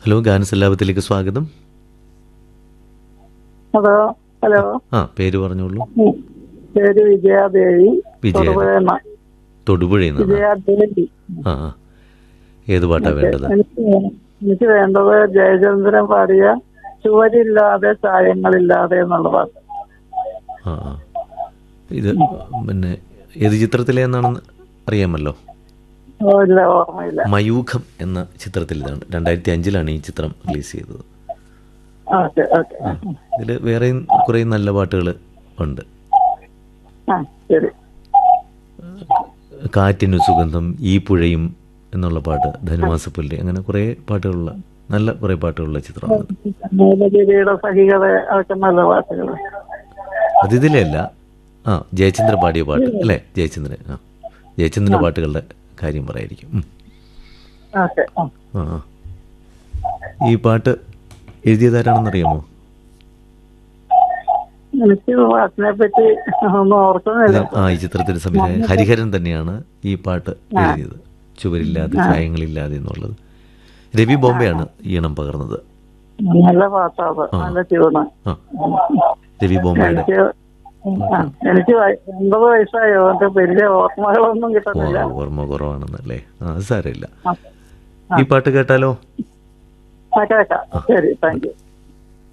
Hello ഗാനസല്ലാപത്തിലേക്ക് സ്വാഗതം hello hello ആ പേര് പറഞ്ഞോളൂ ഉം. പേര് വിജയാദേവി വിജയ തൊടുപുഴയെന്ന തൊടുപുഴയിൽ നിന്നാണ് വിജയാദേവി ആ ആ. ഏത് പാട്ടാ വേണ്ടത് എനിക്ക് വേ- എനിക്ക് വേണ്ടത് ജയചന്ദ്രൻ പാടിയ ചുവരില്ലാതെ ചായങ്ങളില്ലാതെ എന്നുള്ള പാട്ട് ആ ആ ഇത് പിന്നെ ഏത് ചിത്രത്തിലേന്നാണെന്ന് അറിയാമല്ലോ ഓ ഇല്ല ഓർമ്മയില്ല മയൂഖം എന്ന ചിത്രത്തിലാണ് രണ്ടായിരത്തി അഞ്ചിലാണ് ഈ ചിത്രം റിലീസ് ചെയ്തത് ഓക്കെ ഓക്കെ ഇതിൽ വേറെയും കുറേ നല്ല പാട്ടുകൾ ഉണ്ട് ആ ശരി കാറ്റിനു സുഗന്ധം ഈ പുഴയും എന്നുള്ള പാട്ട് ധനുമാസപ്പുല്ലി അങ്ങനെ കുറേ പാട്ടുകളുള്ള നല്ല കുറേ പാട്ടുകളുള്ള ചിത്രമാണ് നീലഗിരിയുടെ സഹികത അതൊക്കെ നല്ല പാട്ടുകൾ അത് ഇതിലെ അല്ല ആ ജയചന്ദ്രൻ പാടിയ പാട്ട് അല്ലേ ജയചന്ദ്രൻ ആ ജയചന്ദ്രൻ്റെ പാട്ടുകളുടെ കാര്യം പറയായിരിക്കും ഉം. ഓക്കെ ആ. ആ ആ. ഈ പാട്ട് എഴുതിയതാരാണെന്നറിയാമോ എനിക്ക് പാട്ടിനെ പറ്റി ഒന്നും ഓർക്കുന്നില്ല ആ ഈ ചിത്രത്തിന്റെ സംവിധായകൻ ഹരിഹരൻ തന്നെയാണ് ഈ പാട്ട് എഴുതിയത് ചുവരില്ലാതെ ചായങ്ങളില്ലാതെ എന്നുള്ളത് രവി ബോംബെയാണ് ഈണം പകർന്നത് നല്ല പാട്ടാണ് നല്ല ട്യൂണ് ആ രവി ബോംബെയുടെ എനിക്ക് ആ, എനിക്ക് വയ- എൺപത് വയസ്സായോ എന്റെ വലിയ ഓർമ്മകളൊന്നും ഓ, കിട്ടുന്നില്ല ഓർമ്മ കുറവാണെന്നല്ലേ ആ അത് സാരമില്ല ആ. ഈ പാട്ട് കേട്ടാലോ ആ, കേൾക്കാം ശരി താങ്ക് യു